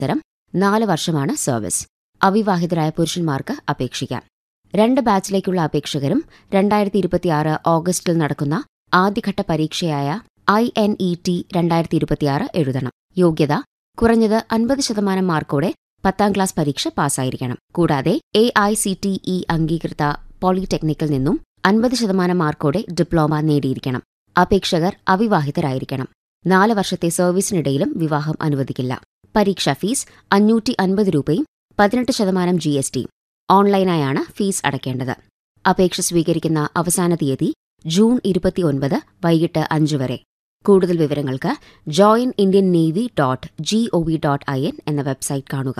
തരം നാല് വർഷമാണ് സർവീസ് അവിവാഹിതരായ പുരുഷന്മാർക്ക് അപേക്ഷിക്കാം രണ്ട് ബാച്ചിലേക്കുള്ള അപേക്ഷകരും രണ്ടായിരത്തി ഇരുപത്തിയാറ് ഓഗസ്റ്റിൽ നടക്കുന്ന ആദ്യഘട്ട പരീക്ഷയായ ഐ എൻ ഇ ടി രണ്ടായിരത്തി ഇരുപത്തിയാറ് എഴുതണം യോഗ്യത കുറഞ്ഞത് അൻപത് ശതമാനം മാർക്കോടെ പത്താം ക്ലാസ് പരീക്ഷ പാസ്സായിരിക്കണം കൂടാതെ A I C T E അംഗീകൃത പോളിടെക്നിക്കിൽ നിന്നും അൻപത് ശതമാനം മാർക്കോടെ ഡിപ്ലോമ നേടിയിരിക്കണം അപേക്ഷകർ അവിവാഹിതരായിരിക്കണം നാല് വർഷത്തെ സർവീസിനിടയിലും വിവാഹം അനുവദിക്കില്ല പരീക്ഷാ ഫീസ് അഞ്ഞൂറ്റി അൻപത് രൂപയും പതിനെട്ട് ശതമാനം ജി എസ് ടി ഓൺലൈനായാണ് ഫീസ് അടയ്ക്കേണ്ടത് അപേക്ഷ സ്വീകരിക്കുന്ന അവസാന തീയതി ജൂൺ ഇരുപത്തിയൊൻപത് വൈകിട്ട് അഞ്ച് വരെ കൂടുതൽ വിവരങ്ങൾക്ക് join Indian navy dot G O V dot I N എന്ന വെബ്സൈറ്റ് കാണുക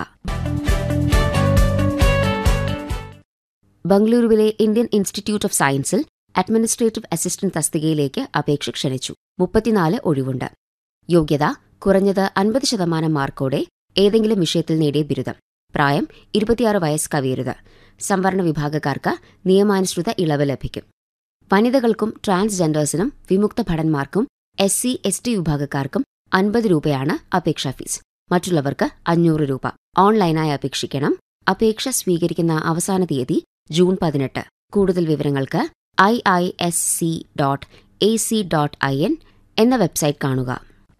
ബംഗളൂരുവിലെ ഇന്ത്യൻ ഇൻസ്റ്റിറ്റ്യൂട്ട് ഓഫ് സയൻസിൽ അഡ്മിനിസ്ട്രേറ്റീവ് അസിസ്റ്റന്റ് തസ്തികയിലേക്ക് അപേക്ഷ ക്ഷണിച്ചു മുപ്പത്തിനാല് ഒഴിവുണ്ട് യോഗ്യത കുറഞ്ഞത് അൻപത് ശതമാനം മാർക്കോടെ ഏതെങ്കിലും വിഷയത്തിൽ നേടിയ ബിരുദം പ്രായം ഇരുപത്തിയാറ് വയസ്സ് കവിയരുത് സംവരണ വിഭാഗക്കാർക്ക് നിയമാനുസൃത ഇളവ് ലഭിക്കും വനിതകൾക്കും ട്രാൻസ്ജെൻഡേഴ്സിനും വിമുക്ത ഭടന്മാർക്കും എസ് സി എസ് ടി വിഭാഗക്കാർക്കും അൻപത് രൂപയാണ് അപേക്ഷാ ഫീസ് മറ്റുള്ളവർക്ക് അഞ്ഞൂറ് രൂപ ഓൺലൈനായി അപേക്ഷിക്കണം അപേക്ഷ സ്വീകരിക്കുന്ന അവസാന തീയതി ജൂൺ പതിനെട്ട് കൂടുതൽ വിവരങ്ങൾക്ക് I I S C dot A C dot I N എന്ന വെബ്സൈറ്റ് കാണുക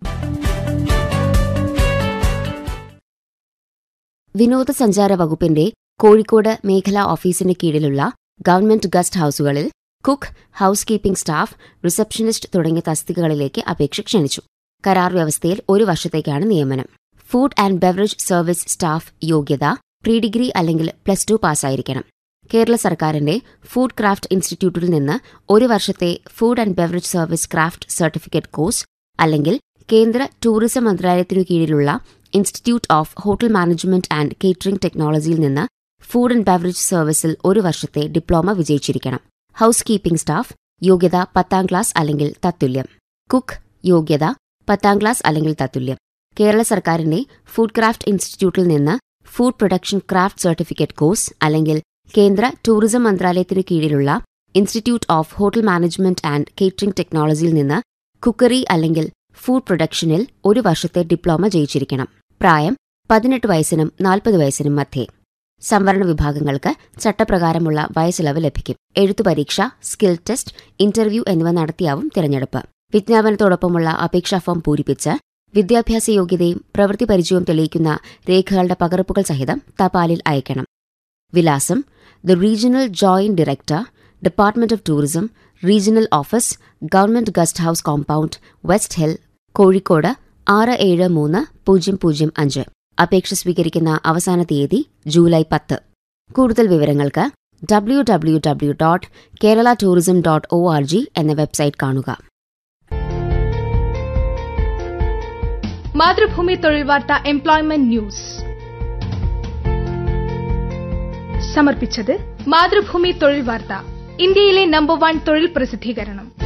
വിനോദസഞ്ചാര വകുപ്പിന്റെ കോഴിക്കോട് മേഖലാ ഓഫീസിന് കീഴിലുള്ള ഗവൺമെന്റ് ഗസ്റ്റ് ഹൌസുകളിൽ cook house keeping staff receptionist തുടങ്ങിയ തസ്തികകളിലേക്ക് അപേക്ഷ ക്ഷണിച്ചു കരാർ വ്യവസ്ഥയിൽ ഒരു വർഷത്തേക്കാണ് നിയമനം food and beverage service staff യോഗ്യത പ്രീ ഡിഗ്രി അല്ലെങ്കിൽ പ്ലസ് ടു പാസ്സായിരിക്കണം കേരള സർക്കാരിന്റെ ഫുഡ് ക്രാഫ്റ്റ് ഇൻസ്റ്റിറ്റ്യൂട്ടിൽ നിന്ന് ഒരു വർഷത്തെ food and beverage service craft certificate course അല്ലെങ്കിൽ കേന്ദ്ര ടൂറിസം മന്ത്രാലയത്തിനു കീഴിലുള്ള institute of hotel management and catering ടെക്നോളജിയിൽ നിന്ന് ഫുഡ് ആൻഡ് ബെവറേജ് സർവീസിൽ ഒരു വർഷത്തെ ഡിപ്ലോമ വിജയിച്ചിരിക്കണം ഹൌസ് കീപ്പിംഗ് സ്റ്റാഫ് യോഗ്യത പത്താം ക്ലാസ് അല്ലെങ്കിൽ തത്തുല്യം കുക്ക് യോഗ്യത പത്താം ക്ലാസ് അല്ലെങ്കിൽ തത്തുല്യം കേരള സർക്കാരിന്റെ ഫുഡ് ക്രാഫ്റ്റ് ഇൻസ്റ്റിറ്റ്യൂട്ടിൽ നിന്ന് food production craft certificate course അല്ലെങ്കിൽ കേന്ദ്ര ടൂറിസം മന്ത്രാലയത്തിനു കീഴിലുള്ള institute of hotel management and catering ടെക്നോളജിയിൽ നിന്ന് കുക്കറി അല്ലെങ്കിൽ ഫുഡ് പ്രൊഡക്ഷനിൽ ഒരു വർഷത്തെ ഡിപ്ലോമ ജയിച്ചിരിക്കണം പ്രായം പതിനെട്ട് വയസ്സിനും നാൽപ്പത് വയസ്സിനും മധ്യേ സംവരണ വിഭാഗങ്ങൾക്ക് ചട്ടപ്രകാരമുള്ള വയസ്സിളവ് ലഭിക്കും എഴുത്തു പരീക്ഷ സ്കിൽ ടെസ്റ്റ് ഇന്റർവ്യൂ എന്നിവ നടത്തിയാവും തിരഞ്ഞെടുപ്പ് വിജ്ഞാപനത്തോടൊപ്പമുള്ള അപേക്ഷാ ഫോം പൂരിപ്പിച്ച് വിദ്യാഭ്യാസ യോഗ്യതയും പ്രവൃത്തി പരിചയവും തെളിയിക്കുന്ന രേഖകളുടെ പകർപ്പുകൾ സഹിതം തപാലിൽ അയക്കണം വിലാസം the regional joint director department of tourism regional office government guest house compound west hill Kozhikode ആറ് ഏഴ് മൂന്ന് പൂജ്യം പൂജ്യം അഞ്ച് അപേക്ഷ സ്വീകരിക്കുന്ന അവസാന തീയതി ജൂലൈ പത്ത് കൂടുതൽ വിവരങ്ങൾക്ക് W W W dot Kerala tourism dot O R G എന്ന വെബ്സൈറ്റ് കാണുക മാതൃഭൂമി തൊഴിൽ വാർത്ത എംപ്ലോയ്മെന്റ് ന്യൂസ് സമർപ്പിച്ചത് മാതൃഭൂമി തൊഴിൽ വാർത്ത ഇന്ത്യയിലെ നമ്പർ വൺ തൊഴിൽ പ്രസിദ്ധീകരണം